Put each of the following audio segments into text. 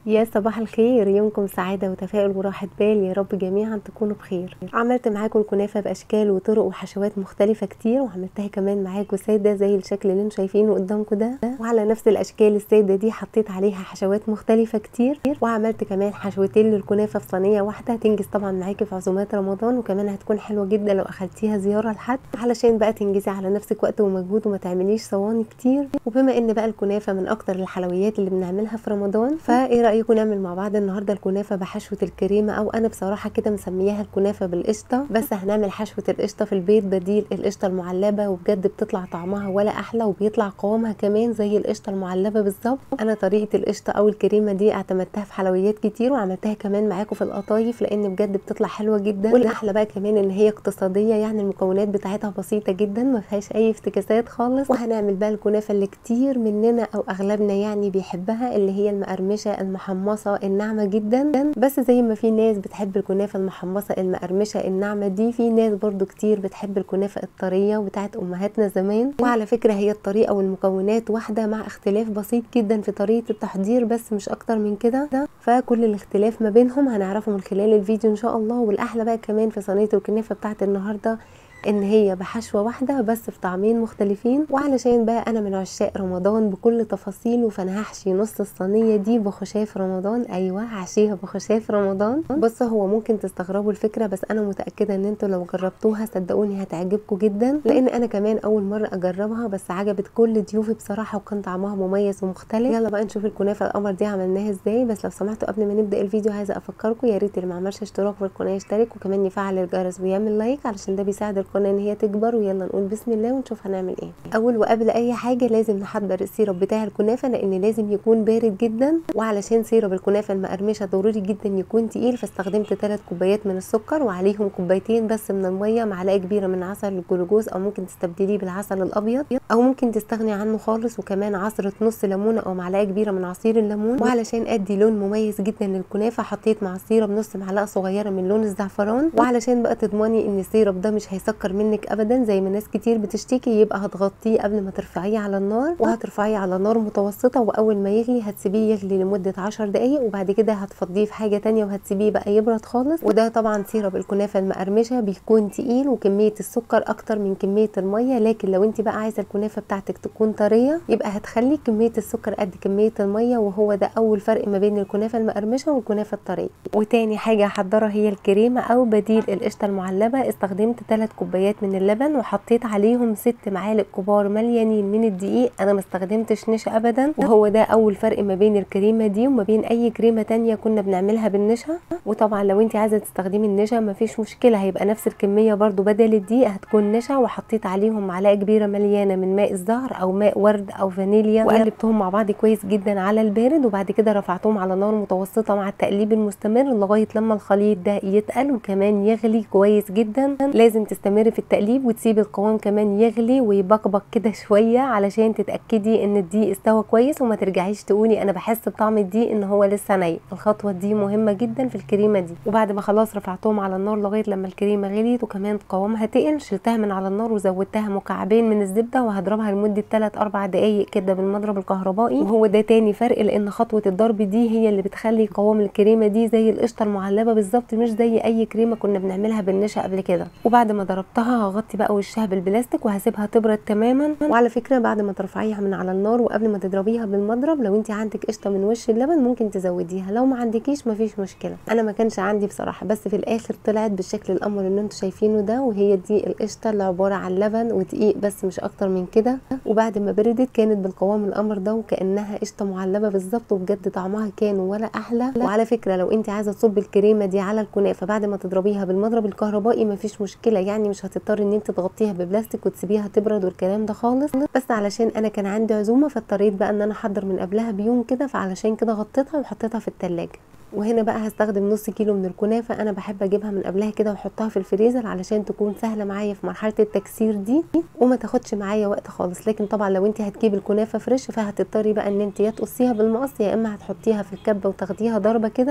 يا صباح الخير يومكم سعادة وتفاؤل وراحة بال يا رب جميعا تكونوا بخير عملت معاكم الكنافة بأشكال وطرق وحشوات مختلفة كتير وعملتها كمان معاكم سادة زي الشكل اللي انتم شايفينه قدامكم ده وعلى نفس الأشكال السادة دي حطيت عليها حشوات مختلفة كتير وعملت كمان حشوتين للكنافة في صينية واحدة هتنجز طبعا معاكي في عزومات رمضان وكمان هتكون حلوة جدا لو أخدتيها زيارة لحد علشان بقى تنجزي على نفسك وقت ومجهود وما تعمليش صواني كتير وبما ان بقى الكنافة من أكتر الحلويات اللي بنعملها في رمضان فايه رأيكم نعمل مع بعض النهارده الكنافه بحشوه الكريمه او انا بصراحه كده مسمياها الكنافه بالقشطه بس هنعمل حشوه القشطه في البيت بديل القشطه المعلبه وبجد بتطلع طعمها ولا احلى وبيطلع قوامها كمان زي القشطه المعلبه بالظبط انا طريقه القشطه او الكريمه دي اعتمدتها في حلويات كتير وعملتها كمان معاكم في القطايف لان بجد بتطلع حلوه جدا والاحلى بقى كمان ان هي اقتصاديه يعني المكونات بتاعتها بسيطه جدا ما فيهاش اي افتكاسات خالص وهنعمل بقى الكنافه اللي كتير مننا او اغلبنا يعني بيحبها اللي هي المقرمشه المحمصه الناعمه جدا بس زي ما في ناس بتحب الكنافه المحمصه المقرمشه الناعمه دي في ناس برضو كتير بتحب الكنافه الطريه بتاعت امهاتنا زمان وعلى فكره هي الطريقه والمكونات واحده مع اختلاف بسيط جدا في طريقه التحضير بس مش اكتر من كده فكل الاختلاف ما بينهم هنعرفه من خلال الفيديو ان شاء الله والاحلى بقى كمان في صينيه الكنافه بتاعت النهارده ان هي بحشوه واحده بس في طعمين مختلفين وعلشان بقى انا من عشاق رمضان بكل تفاصيله فانا هحشي نص الصينيه دي بخشاف رمضان ايوه هحشيها بخشاف رمضان بص هو ممكن تستغربوا الفكره بس انا متاكده ان انتوا لو جربتوها صدقوني هتعجبكم جدا لان انا كمان اول مره اجربها بس عجبت كل ضيوفي بصراحه وكان طعمها مميز ومختلف يلا بقى نشوف الكنافه القمر دي عملناها ازاي بس لو سمحتوا قبل ما نبدا الفيديو عايزه افكركم يا ريت اللي ما عملش اشتراك في القناه يشترك وكمان يفعل الجرس ويعمل لايك علشان ده بيساعد القناه ان هي تكبر ويلا نقول بسم الله ونشوف هنعمل ايه اول وقبل اي حاجه لازم نحضر السيرب بتاع الكنافه لان لازم يكون بارد جدا وعلشان سيرب الكنافه المقرمشه ضروري جدا يكون تقيل فاستخدمت 3 كوبايات من السكر وعليهم كوبايتين بس من الميه معلقه كبيره من عسل الجلوكوز او ممكن تستبدليه بالعسل الابيض او ممكن تستغني عنه خالص وكمان عصره نص ليمونه او معلقه كبيره من عصير الليمون وعلشان ادي لون مميز جدا للكنافه حطيت مع السيرب نص معلقه صغيره من لون الزعفران وعلشان بقى تضمني ان السيرب ده مش هيسكر منك ابدا زي ما ناس كتير بتشتكي يبقى هتغطيه قبل ما ترفعيه على النار وهترفعيه على نار متوسطه واول ما يغلي هتسيبيه يغلي لمده 10 دقائق وبعد كده هتفضيه في حاجه تانية وهتسيبيه بقى يبرد خالص وده طبعا سيرب الكنافه المقرمشه بيكون تقيل وكميه السكر اكتر من كميه الميه لكن لو انت بقى عايزه الكنافه بتاعتك تكون طريه يبقى هتخلي كميه السكر قد كميه الميه وهو ده اول فرق ما بين الكنافه المقرمشه والكنافه الطريه وتاني حاجه هحضرها هي الكريمه او بديل القشطه المعلبه استخدمت 3 كوبايات من اللبن وحطيت عليهم ست معالق كبار مليانين من الدقيق انا ما استخدمتش نشا ابدا وهو ده اول فرق ما بين الكريمه دي وما بين اي كريمه تانية كنا بنعملها بالنشا وطبعا لو انت عايزه تستخدمي النشا ما فيش مشكله هيبقى نفس الكميه برضو بدل الدقيق هتكون نشا وحطيت عليهم معلقه كبيره مليانه من ماء الزهر او ماء ورد او فانيليا وقلبتهم مع بعض كويس جدا على البارد وبعد كده رفعتهم على نار متوسطه مع التقليب المستمر لغايه لما الخليط ده يتقل وكمان يغلي كويس جدا لازم تستمري في التقليب وتسيبي القوام كمان يغلي ويبقبق كده شويه علشان تتاكدي ان الدقيق استوى كويس وما ترجعيش تقولي انا بحس بطعم الدقيق ان هو لسه ني الخطوه دي مهمه جدا في الكريمه دي وبعد ما خلاص رفعتهم على النار لغايه لما الكريمه غليت وكمان قوامها تقل شلتها من على النار وزودتها مكعبين من الزبده وهضربها لمده 3 4 دقائق كده بالمضرب الكهربائي وهو ده تاني فرق لان خطوه الضرب دي هي اللي بتخلي قوام الكريمه دي زي القشطه المعلبه بالظبط مش زي اي كريمه كنا بنعملها بالنشا قبل كده وبعد ما ضربتها هغطي بقى وشها بالبلاستيك وهسيبها تبرد تماما وعلى فكره بعد ما ترفعيها من على النار وقبل ما تضربيها بالمضرب لو انت عندك قشطه من وش اللبن ممكن تزوديها لو ما عندكيش مفيش مشكله انا ما كانش عندي بصراحه بس في الاخر طلعت بالشكل القمر اللي انتم شايفينه ده وهي دي القشطه اللي عباره عن لبن ودقيق بس مش اكتر من كده وبعد ما بردت كانت بالقوام القمر ده وكانها قشطه معلبه بالظبط وبجد طعمها كان ولا احلى وعلى فكره لو انت عايزه تصبي الكريمه دي على الكنافه بعد ما تضربيها بالمضرب الكهربائي مفيش مشكله يعني مش هتضطري ان انت تغطيها ببلاستيك وتسيبيها تبرد والكلام ده خالص بس علشان انا كان عندي عزومه فاضطريت بقى ان انا احضر من قبلها بيوم كده فعلشان كده غطيتها وحطيتها في التلاجة وهنا بقى هستخدم نص كيلو من الكنافه انا بحب اجيبها من قبلها كده واحطها في الفريزر علشان تكون سهله معايا في مرحله التكسير دي وما تاخدش معايا وقت خالص لكن طبعا لو انت هتجيبي الكنافه فريش فهتضطري بقى ان انت يا تقصيها بالمقص يا اما هتحطيها في الكبه وتاخديها ضربه كده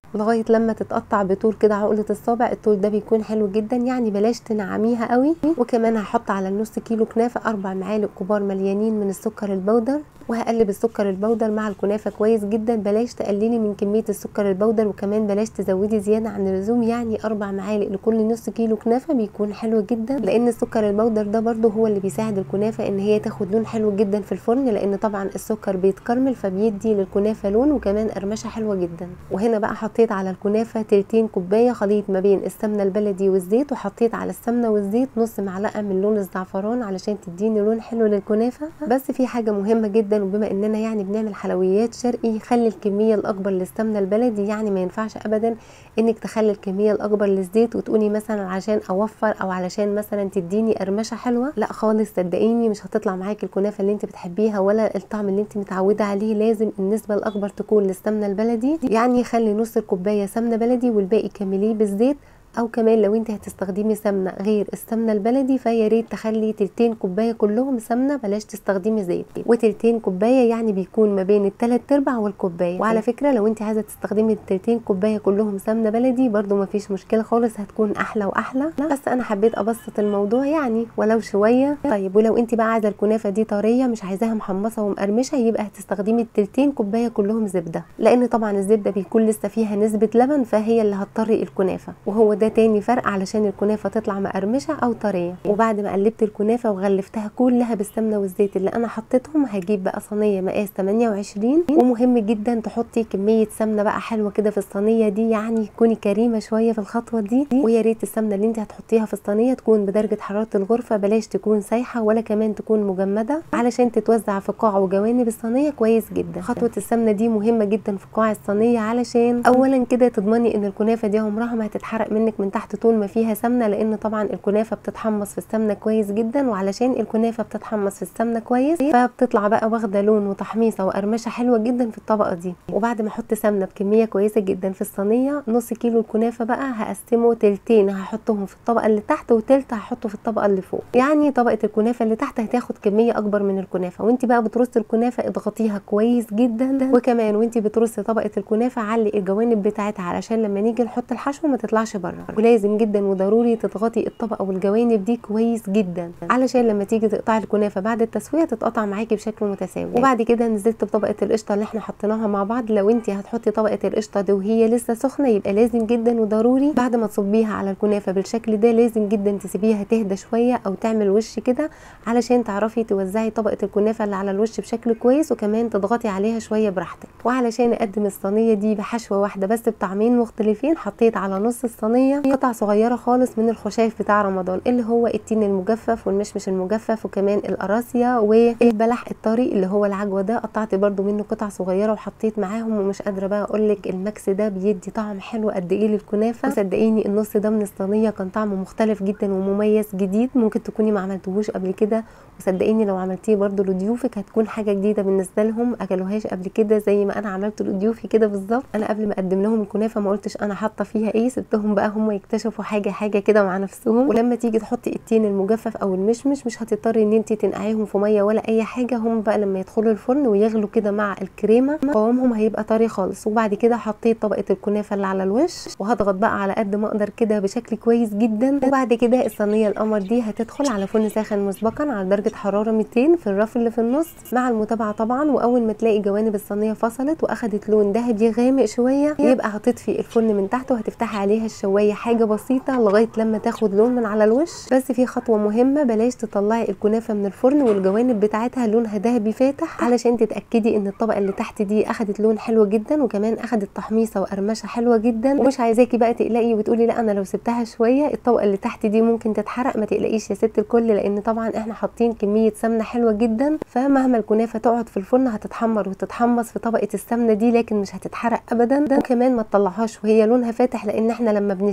لغايه لما تتقطع بطول كده عقله الصابع الطول ده بيكون حلو جدا يعني بلاش تنعميها قوي وكمان هحط على النص كيلو كنافه اربع معالق كبار مليانين من السكر البودر وهقلب السكر البودر مع الكنافه كويس جدا بلاش تقللي من كميه السكر البودر وكمان بلاش تزودي زياده عن اللزوم يعني اربع معالق لكل نص كيلو كنافه بيكون حلو جدا لان السكر البودر ده برده هو اللي بيساعد الكنافه ان هي تاخد لون حلو جدا في الفرن لان طبعا السكر بيتكرمل فبيدي للكنافه لون وكمان قرمشه حلوه جدا وهنا بقى حطيت على الكنافه تلتين كوبايه خليط ما بين السمنه البلدي والزيت وحطيت على السمنه والزيت نص معلقه من لون الزعفران علشان تديني لون حلو للكنافه بس في حاجه مهمه جدا وبما اننا يعني بنعمل حلويات شرقي خلي الكميه الاكبر للسمنه البلدي يعني ما ينفعش ابدا انك تخلي الكميه الاكبر للزيت وتقولي مثلا عشان اوفر او علشان مثلا تديني قرمشه حلوه لا خالص صدقيني مش هتطلع معاكي الكنافه اللي انت بتحبيها ولا الطعم اللي انت متعوده عليه لازم النسبه الاكبر تكون للسمنه البلدي يعني خلي نص الكوبايه سمنه بلدي والباقي كمليه بالزيت او كمان لو انت هتستخدمي سمنه غير السمنه البلدي فيا ريت تخلي تلتين كوبايه كلهم سمنه بلاش تستخدمي زيت وتلتين كوبايه يعني بيكون ما بين التلات ارباع والكوبايه وعلى فكره لو انت عايزه تستخدمي التلتين كوبايه كلهم سمنه بلدي برده ما فيش مشكله خالص هتكون احلى واحلى بس انا حبيت ابسط الموضوع يعني ولو شويه طيب ولو انت بقى عايزه الكنافه دي طريه مش عايزاها محمصه ومقرمشه يبقى هتستخدمي التلتين كوبايه كلهم زبده لان طبعا الزبده بيكون لسه فيها نسبه لبن فهي اللي هتطري الكنافه وهو ده تاني فرق علشان الكنافه تطلع مقرمشه او طريه وبعد ما قلبت الكنافه وغلفتها كلها بالسمنه والزيت اللي انا حطيتهم هجيب بقى صينيه مقاس 28 ومهم جدا تحطي كميه سمنه بقى حلوه كده في الصينيه دي يعني تكوني كريمه شويه في الخطوه دي ويا ريت السمنه اللي انت هتحطيها في الصينيه تكون بدرجه حراره الغرفه بلاش تكون سايحه ولا كمان تكون مجمده علشان تتوزع في قاع وجوانب الصينيه كويس جدا خطوه السمنه دي مهمه جدا في قاع الصينيه علشان اولا كده تضمني ان الكنافه دي عمرها ما هتتحرق منك من تحت طول ما فيها سمنه لان طبعا الكنافه بتتحمص في السمنه كويس جدا وعلشان الكنافه بتتحمص في السمنه كويس فبتطلع بقى واخده لون وتحميصه وقرمشه حلوه جدا في الطبقه دي وبعد ما احط سمنه بكميه كويسه جدا في الصينيه نص كيلو الكنافه بقى هقسمه تلتين هحطهم في الطبقه اللي تحت وتلت هحطه في الطبقه اللي فوق يعني طبقه الكنافه اللي تحت هتاخد كميه اكبر من الكنافه وانت بقى بترصي الكنافه اضغطيها كويس جدا وكمان وانت بترصي طبقه الكنافه علي الجوانب بتاعتها علشان لما نيجي نحط الحشو ما تطلعش بره ولازم جدا وضروري تضغطي الطبقه والجوانب دي كويس جدا علشان لما تيجي تقطعي الكنافه بعد التسويه تتقطع معاكي بشكل متساوي وبعد كده نزلت بطبقه القشطه اللي احنا حطيناها مع بعض لو انت هتحطي طبقه القشطه دي وهي لسه سخنه يبقى لازم جدا وضروري بعد ما تصبيها على الكنافه بالشكل ده لازم جدا تسيبيها تهدى شويه او تعمل وش كده علشان تعرفي توزعي طبقه الكنافه اللي على الوش بشكل كويس وكمان تضغطي عليها شويه براحتك وعلشان اقدم الصينيه دي بحشوه واحده بس بطعمين مختلفين حطيت على نص الصينيه قطع صغيره خالص من الخشاف بتاع رمضان اللي هو التين المجفف والمشمش المجفف وكمان القراصية والبلح الطري اللي هو العجوه ده قطعت برده منه قطع صغيره وحطيت معاهم ومش قادره بقى اقول لك المكس ده بيدي طعم حلو قد ايه للكنافه وصدقيني النص ده من الصينيه كان طعمه مختلف جدا ومميز جديد ممكن تكوني ما عملتوهوش قبل كده وصدقيني لو عملتيه برده لضيوفك هتكون حاجه جديده بالنسبه لهم اكلوهاش قبل كده زي ما انا عملت لضيوفي كده بالظبط انا قبل ما اقدم لهم الكنافه ما قلتش انا حاطه فيها ايه سبتهم بقى هم يكتشفوا حاجه حاجه كده مع نفسهم ولما تيجي تحطي التين المجفف او المشمش مش هتضطري ان انت تنقعيهم في ميه ولا اي حاجه هم بقى لما يدخلوا الفرن ويغلوا كده مع الكريمه قوامهم هيبقى طري خالص وبعد كده حطيت طبقه الكنافه اللي على الوش وهضغط بقى على قد ما اقدر كده بشكل كويس جدا وبعد كده الصينيه القمر دي هتدخل على فرن ساخن مسبقا على درجه حراره 200 في الرف اللي في النص مع المتابعه طبعا واول ما تلاقي جوانب الصينيه فصلت واخدت لون ذهبي غامق شويه يبقى هتطفي الفرن من تحت وهتفتحي عليها الشوايه حاجه بسيطه لغايه لما تاخد لون من على الوش بس في خطوه مهمه بلاش تطلعي الكنافه من الفرن والجوانب بتاعتها لونها ذهبي فاتح علشان تتاكدي ان الطبقه اللي تحت دي اخدت لون حلو جدا وكمان اخدت تحميصه وقرمشه حلوه جدا ومش عايزاكي بقى تقلقي وتقولي لا انا لو سبتها شويه الطبقه اللي تحت دي ممكن تتحرق ما تقلقيش يا ست الكل لان طبعا احنا حاطين كميه سمنه حلوه جدا فمهما الكنافه تقعد في الفرن هتتحمر وتتحمص في طبقه السمنه دي لكن مش هتتحرق ابدا وكمان ما تطلعهاش وهي لونها فاتح لان احنا لما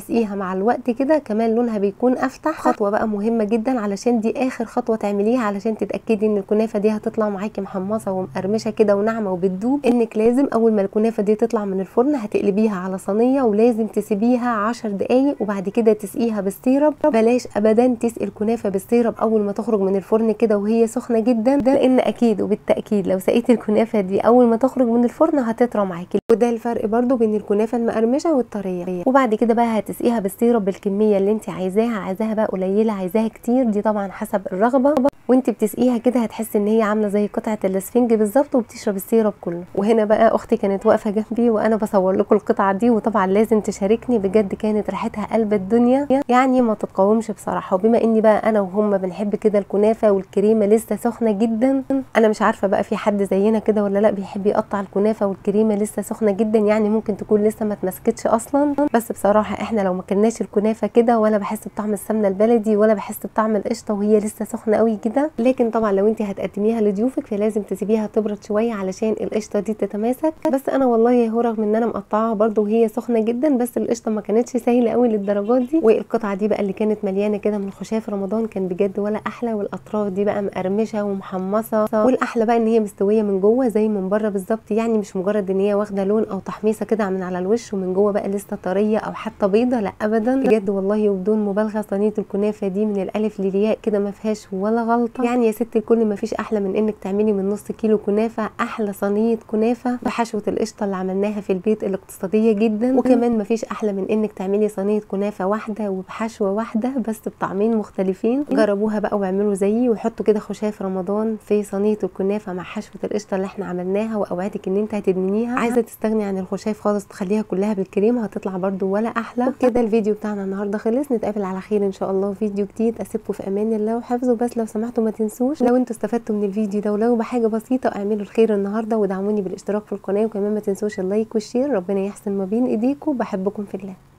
تسقيها مع الوقت كده كمان لونها بيكون افتح خطوه بقى مهمه جدا علشان دي اخر خطوه تعمليها علشان تتاكدي ان الكنافه دي هتطلع معاكي محمصه ومقرمشه كده وناعمه وبتدوب انك لازم اول ما الكنافه دي تطلع من الفرن هتقلبيها على صينيه ولازم تسيبيها 10 دقايق وبعد كده تسقيها بالسيرب بلاش ابدا تسقي الكنافه بالسيرب اول ما تخرج من الفرن كده وهي سخنه جدا لان اكيد وبالتاكيد لو سقيتي الكنافه دي اول ما تخرج من الفرن هتطرى معاكي وده الفرق برضو بين الكنافه المقرمشه والطريه وبعد كده بقى هتسقيها بالسيرب بالكميه اللي انت عايزاها عايزاها بقى قليله عايزاها كتير دي طبعا حسب الرغبه وانت بتسقيها كده هتحسي ان هي عامله زي قطعه الاسفنج بالظبط وبتشرب السيرب كله وهنا بقى اختي كانت واقفه جنبي وانا بصور لكم القطعه دي وطبعا لازم تشاركني بجد كانت ريحتها قلب الدنيا يعني ما تتقاومش بصراحه وبما اني بقى انا وهم بنحب كده الكنافه والكريمه لسه سخنه جدا انا مش عارفه بقى في حد زينا كده ولا لا بيحب يقطع الكنافه والكريمه لسه سخنه جدا يعني ممكن تكون لسه ما اتمسكتش اصلا بس بصراحه احنا لو ما كلناش الكنافه كده ولا بحس بطعم السمنه البلدي ولا بحس بطعم القشطه وهي لسه سخنه قوي كده لكن طبعا لو انت هتقدميها لضيوفك فلازم تسيبيها تبرد شويه علشان القشطه دي تتماسك بس انا والله يا هو رغم ان انا مقطعاها برده وهي سخنه جدا بس القشطه ما كانتش سايله قوي للدرجات دي والقطعه دي بقى اللي كانت مليانه كده من خشاف رمضان كان بجد ولا احلى والاطراف دي بقى مقرمشه ومحمصه والاحلى بقى ان هي مستويه من جوه زي من بره بالظبط يعني مش مجرد ان هي واخده لون او تحميصه كده من على الوش ومن جوه بقى لسه طريه او حتى بيضه لا ابدا بجد والله وبدون مبالغه صينيه الكنافه دي من الالف للياء كده ما فيهاش ولا غلطه يعني يا ست الكل ما فيش احلى من انك تعملي من نص كيلو كنافه احلى صينيه كنافه بحشوه القشطه اللي عملناها في البيت الاقتصاديه جدا وكمان ما فيش احلى من انك تعملي صينيه كنافه واحده وبحشوه واحده بس بطعمين مختلفين جربوها بقى واعملوا زيي وحطوا كده خشاف رمضان في صينيه الكنافه مع حشوه القشطه اللي احنا عملناها واوعدك ان انت هتدمنيها عايزه تستغني عن الخشاف خالص تخليها كلها بالكريمه هتطلع برده ولا احلى كده الفيديو بتاعنا النهارده خلص نتقابل على خير ان شاء الله في فيديو جديد اسيبكم في امان الله وحفظه بس لو سمحتوا ما تنسوش لو انتوا استفدتوا من الفيديو ده ولو بحاجه بسيطه اعملوا الخير النهارده ودعموني بالاشتراك في القناه وكمان ما تنسوش اللايك والشير ربنا يحسن ما بين ايديكم بحبكم في الله